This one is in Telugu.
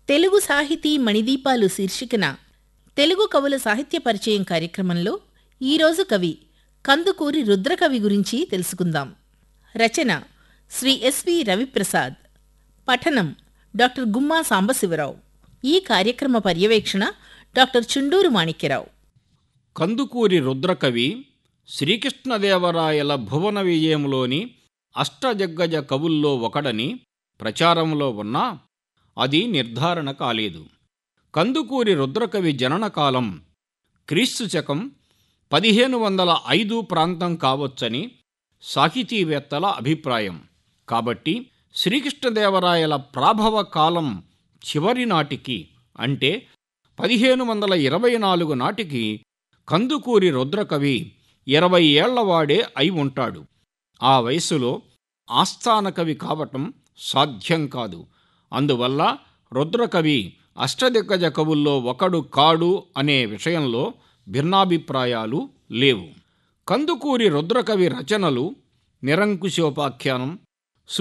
తెలుగు సాహితీ మణిదీపాలు శీర్షికన తెలుగు కవుల సాహిత్య పరిచయం కార్యక్రమంలో ఈరోజు కవి కందుకూరి రుద్రకవి గురించి తెలుసుకుందాం రచన శ్రీ ఎస్వి రవిప్రసాద్ పఠనం డాక్టర్ గుమ్మా సాంబశివరావు ఈ కార్యక్రమ పర్యవేక్షణ డాక్టర్ చుండూరు మాణిక్యరావు కందుకూరి రుద్రకవి శ్రీకృష్ణదేవరాయల భువన విజయంలోని అష్టదిగ్గజ కవుల్లో ఒకడని ప్రచారంలో ఉన్నా అది నిర్ధారణ కాలేదు కందుకూరి రుద్రకవి జననకాలం క్రీస్తు శకం పదిహేను వందల ఐదు ప్రాంతం కావచ్చని సాహితీవేత్తల అభిప్రాయం కాబట్టి శ్రీకృష్ణదేవరాయల ప్రాభవ కాలం చివరి నాటికి అంటే పదిహేను వందల ఇరవై నాలుగు నాటికి కందుకూరి రుద్రకవి ఇరవై ఏళ్లవాడే అయి ఉంటాడు ఆ వయసులో ఆస్థాన కవి కావటం సాధ్యం కాదు అందువల్ల రుద్రకవి అష్టదిగ్గజ కవుల్లో ఒకడు కాడు అనే విషయంలో భిన్నాభిప్రాయాలు లేవు కందుకూరి రుద్రకవి రచనలు నిరంకుశోపాఖ్యానం